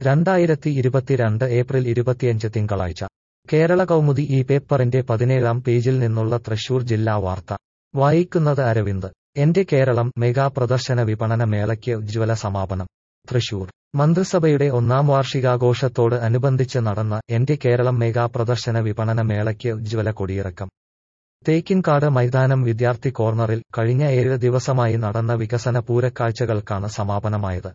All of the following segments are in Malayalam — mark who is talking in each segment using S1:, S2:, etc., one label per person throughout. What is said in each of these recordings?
S1: രണ്ടായിരത്തി ഇരുപത്തിരണ്ട് ഏപ്രിൽ ഇരുപത്തിയഞ്ച് തിങ്കളാഴ്ച കേരള കൗമുദി ഈ പേപ്പറിന്റെ പതിനേഴാം പേജിൽ നിന്നുള്ള തൃശൂർ ജില്ലാ വാർത്ത വായിക്കുന്നത് അരവിന്ദ് എന്റെ കേരളം മെഗാ പ്രദർശന വിപണന മേളയ്ക്ക് ഉജ്ജ്വല സമാപനം തൃശൂർ മന്ത്രിസഭയുടെ ഒന്നാം വാർഷികാഘോഷത്തോട് അനുബന്ധിച്ച് നടന്ന എന്റെ കേരളം മെഗാ പ്രദർശന വിപണന മേളയ്ക്ക് ഉജ്ജ്വല കൊടിയിറക്കം തേക്കിൻകാട് മൈതാനം വിദ്യാർത്ഥി കോർണറിൽ കഴിഞ്ഞ ഏഴ് ദിവസമായി നടന്ന വികസന പൂരക്കാഴ്ചകൾക്കാണ് സമാപനമായത്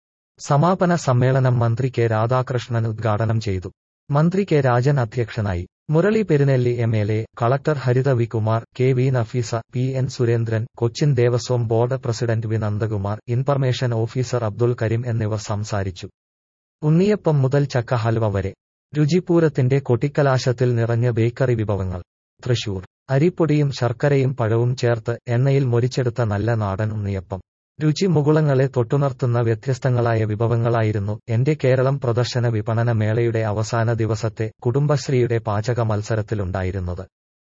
S1: സമാപന സമ്മേളനം മന്ത്രി കെ രാധാകൃഷ്ണൻ ഉദ്ഘാടനം ചെയ്തു മന്ത്രി കെ രാജൻ അധ്യക്ഷനായി Murali Perunnelli M L A collector Haritha V Kumar K V Nafeesa P N Surendran Cochin Devaswom board president V Nandakumar information officer Abdul Kareem എന്നിവർ സംസാരിച്ചു ഉണ്ണിയപ്പം മുതൽ ചക്ക ഹൽവ വരെ രുചിപൂരത്തിന്റെ കൊട്ടിക്കലാശത്തിൽ നിറഞ്ഞ ബേക്കറി വിഭവങ്ങൾ തൃശൂർ അരിപ്പൊടിയും ശർക്കരയും പഴവും ചേർത്ത് എണ്ണയിൽ മൊരിച്ചെടുത്ത നല്ല നാടൻ ഉണ്ണിയപ്പം രുചി മുകുളങ്ങളെ തൊട്ടുണർത്തുന്ന വ്യത്യസ്തങ്ങളായ വിഭവങ്ങളായിരുന്നു എന്റെ കേരളം പ്രദർശന വിപണന മേളയുടെ അവസാന ദിവസത്തെ കുടുംബശ്രീയുടെ പാചക മത്സരത്തിലുണ്ടായിരുന്നത്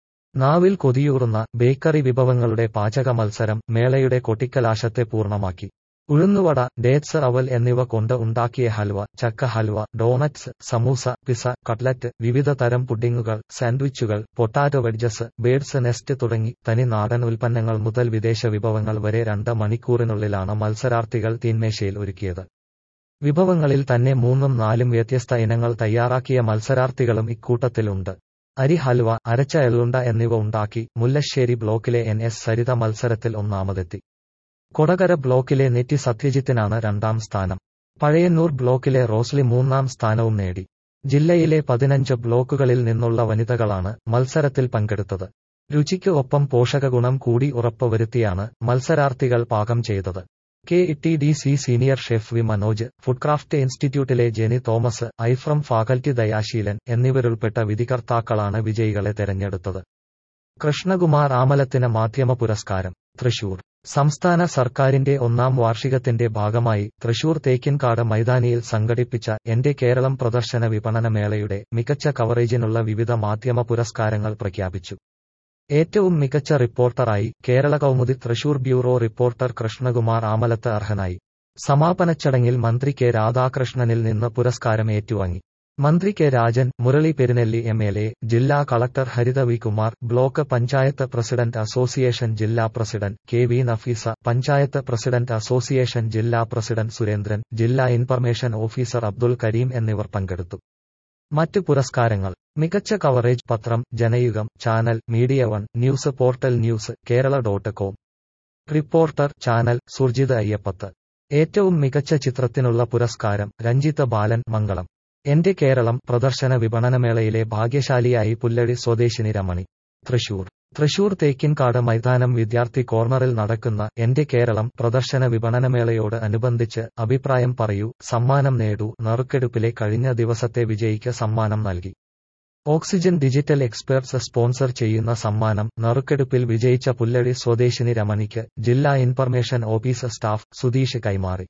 S1: നാവിൽ കൊതിയൂറുന്ന ബേക്കറി വിഭവങ്ങളുടെ പാചക മത്സരം മേളയുടെ കൊട്ടിക്കലാശത്തെ പൂർണ്ണമാക്കി ഉഴുന്നുവട ഡേറ്റ്സ് അവൽ എന്നിവ കൊണ്ട് ഉണ്ടാക്കിയ ഹൽവ ചക്ക halwa donuts samosa pizza cutlet വിവിധ തരം പുഡിങ്ങുകൾ സാൻഡ്വിച്ചുകൾ പൊട്ടാറ്റോ വെഡ്ജസ് ബേഡ്സ് നെസ്റ്റ് തുടങ്ങി തനി നാടൻ ഉൽപ്പന്നങ്ങൾ മുതൽ വിദേശ വിഭവങ്ങൾ വരെ രണ്ട് മണിക്കൂറിനുള്ളിലാണ് മത്സരാർത്ഥികൾ തീന്മേശയിൽ ഒരുക്കിയത് വിഭവങ്ങളിൽ തന്നെ മൂന്നും നാലും വ്യത്യസ്ത ഇനങ്ങൾ തയ്യാറാക്കിയ മത്സരാർത്ഥികളും ഇക്കൂട്ടത്തിലുണ്ട് അരി ഹൽവ അരച്ച എള്ളുണ്ട എന്നിവ ഉണ്ടാക്കി മുല്ലശ്ശേരി ബ്ലോക്കിലെ എൻ എസ് സരിത മത്സരത്തിൽ ഒന്നാമതെത്തി കൊടകര ബ്ലോക്കിലെ നെറ്റി സത്യജിത്തിനാണ് രണ്ടാം സ്ഥാനം പഴയന്നൂർ ബ്ലോക്കിലെ റോസ്ലി മൂന്നാം സ്ഥാനവും നേടി ജില്ലയിലെ പതിനഞ്ച് ബ്ലോക്കുകളിൽ നിന്നുള്ള വനിതകളാണ് മത്സരത്തിൽ പങ്കെടുത്തത് രുചിക്ക് ഒപ്പം പോഷകഗുണം കൂടി ഉറപ്പുവരുത്തിയാണ് മത്സരാർത്ഥികൾ പാകം ചെയ്തത് K T D C senior chef V Manoj food craft ഇൻസ്റ്റിറ്റ്യൂട്ടിലെ ജെനി തോമസ് ഐഫ്രം ഫാക്കൽറ്റി ദയാശീലൻ എന്നിവരുൾപ്പെട്ട വിധികർത്താക്കളാണ് വിജയികളെ തെരഞ്ഞെടുത്തത് കൃഷ്ണകുമാർ ആമലത്തിന് മാധ്യമ പുരസ്കാരം തൃശൂർ സംസ്ഥാന സർക്കാരിന്റെ ഒന്നാം വാർഷികത്തിന്റെ ഭാഗമായി തൃശൂർ തേക്കിൻകാട് മൈതാനിയിൽ സംഘടിപ്പിച്ച എന്റെ കേരളം പ്രദർശന വിപണന മേളയുടെ മികച്ച കവറേജിനുള്ള വിവിധ മാധ്യമ പുരസ്കാരങ്ങൾ പ്രഖ്യാപിച്ചു ഏറ്റവും മികച്ച റിപ്പോർട്ടറായി കേരള കൗമുദി തൃശൂർ ബ്യൂറോ റിപ്പോർട്ടർ കൃഷ്ണകുമാർ ആമലത്ത് അർഹനായി സമാപന ചടങ്ങിൽ മന്ത്രി കെ രാധാകൃഷ്ണനിൽ നിന്ന് പുരസ്കാരം ഏറ്റുവാങ്ങി മന്ത്രി K Rajan Murali Perunnelli M L A ജില്ലാ collector Haritha V Kumar block panchayat president association ജില്ലാ president K V Nafeesa panchayat president association ജില്ലാ പ്രസിഡന്റ് സുരേന്ദ്രൻ ജില്ലാ ഇൻഫർമേഷൻ ഓഫീസർ അബ്ദുൽ കരീം എന്നിവർ പങ്കെടുത്തു മറ്റ് പുരസ്കാരങ്ങൾ മികച്ച കവറേജ് പത്രം Janayugom channel Media One news portal news Kerala dot com reporter channel Surjith Ayyappath ഏറ്റവും മികച്ച ചിത്രത്തിനുള്ള പുരസ്കാരം രഞ്ജിത്ത് ബാലൻ മംഗളം എന്റെ കേരളം പ്രദർശന വിപണനമേളയിലെ ഭാഗ്യശാലിയായി പുല്ലഴി സ്വദേശിനി രമണി തൃശൂർ തൃശൂർ തേക്കിൻകാട് മൈതാനം വിദ്യാർത്ഥി കോർണറിൽ നടക്കുന്ന എന്റെ കേരളം പ്രദർശന വിപണനമേളയോട് അനുബന്ധിച്ച് അഭിപ്രായം പറയൂ സമ്മാനം നേടൂ നറുക്കെടുപ്പിലെ കഴിഞ്ഞ ദിവസത്തെ വിജയിക്ക് സമ്മാനം നൽകി ഓക്സിജൻ ഡിജിറ്റൽ എക്സ്പേർട്സ് സ്പോൺസർ ചെയ്യുന്ന സമ്മാനം നറുക്കെടുപ്പിൽ വിജയിച്ച പുല്ലഴി സ്വദേശിനി രമണിക്ക് ജില്ലാ ഇൻഫർമേഷൻ ഓഫീസ് സ്റ്റാഫ് സുധീഷ് കൈമാറി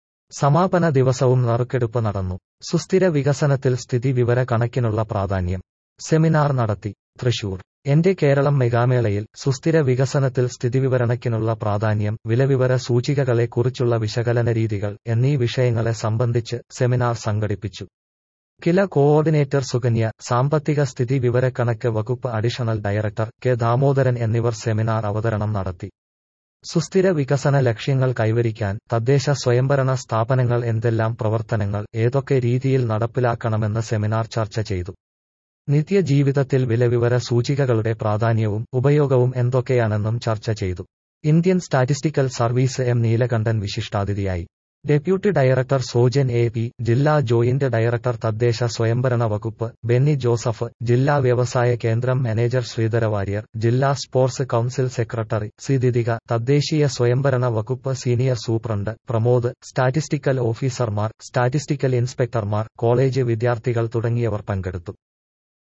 S1: സമാപന ദിവസവും നറുക്കെടുപ്പ് നടന്നു സുസ്ഥിര വികസനത്തിൽ സ്ഥിതി വിവര കണക്കിനുള്ള പ്രാധാന്യം സെമിനാർ നടത്തി തൃശൂർ എന്റെ കേരളം മെഗാമേളയിൽ സുസ്ഥിര വികസനത്തിൽ സ്ഥിതിവിവരണക്കിനുള്ള പ്രാധാന്യം വിലവിവര സൂചികകളെ കുറിച്ചുള്ള വിശകലന രീതികൾ എന്നീ വിഷയങ്ങളെ സംബന്ധിച്ച് സെമിനാർ സംഘടിപ്പിച്ചു കില കോഓർഡിനേറ്റർ സുകന്യ സാമ്പത്തിക സ്ഥിതി വിവരക്കണക്ക് വകുപ്പ് അഡീഷണൽ ഡയറക്ടർ കെ ദാമോദരൻ എന്നിവർ സെമിനാർ അവതരണം നടത്തി സുസ്ഥിര വികസന ലക്ഷ്യങ്ങൾ കൈവരിക്കാൻ തദ്ദേശ സ്വയംഭരണ സ്ഥാപനങ്ങൾ എന്തെല്ലാം പ്രവർത്തനങ്ങൾ ഏതൊക്കെ രീതിയിൽ നടപ്പിലാക്കണമെന്ന് സെമിനാർ ചർച്ച ചെയ്തു നിത്യജീവിതത്തിൽ വിലവിവര സൂചികകളുടെ പ്രാധാന്യവും ഉപയോഗവും എന്തൊക്കെയാണെന്നും ചർച്ച ചെയ്തു Indian statistical service M Neelakantan വിശിഷ്ടാതിഥിയായി deputy director Sojan A P ജില്ലാ ജോയിന്റ് ഡയറക്ടർ തദ്ദേശ സ്വയംഭരണ വകുപ്പ് ബെന്നി ജോസഫ് ജില്ലാ വ്യവസായ കേന്ദ്രം മാനേജർ ശ്രീധര വാര്യർ ജില്ലാ sports council secretary C Didika തദ്ദേശീയ സ്വയംഭരണ വകുപ്പ് സീനിയർ സൂപ്രണ്ട് പ്രമോദ് സ്റ്റാറ്റിസ്റ്റിക്കൽ ഓഫീസർമാർ സ്റ്റാറ്റിസ്റ്റിക്കൽ ഇൻസ്പെക്ടർമാർ കോളേജ് വിദ്യാർത്ഥികൾ തുടങ്ങിയവർ പങ്കെടുത്തു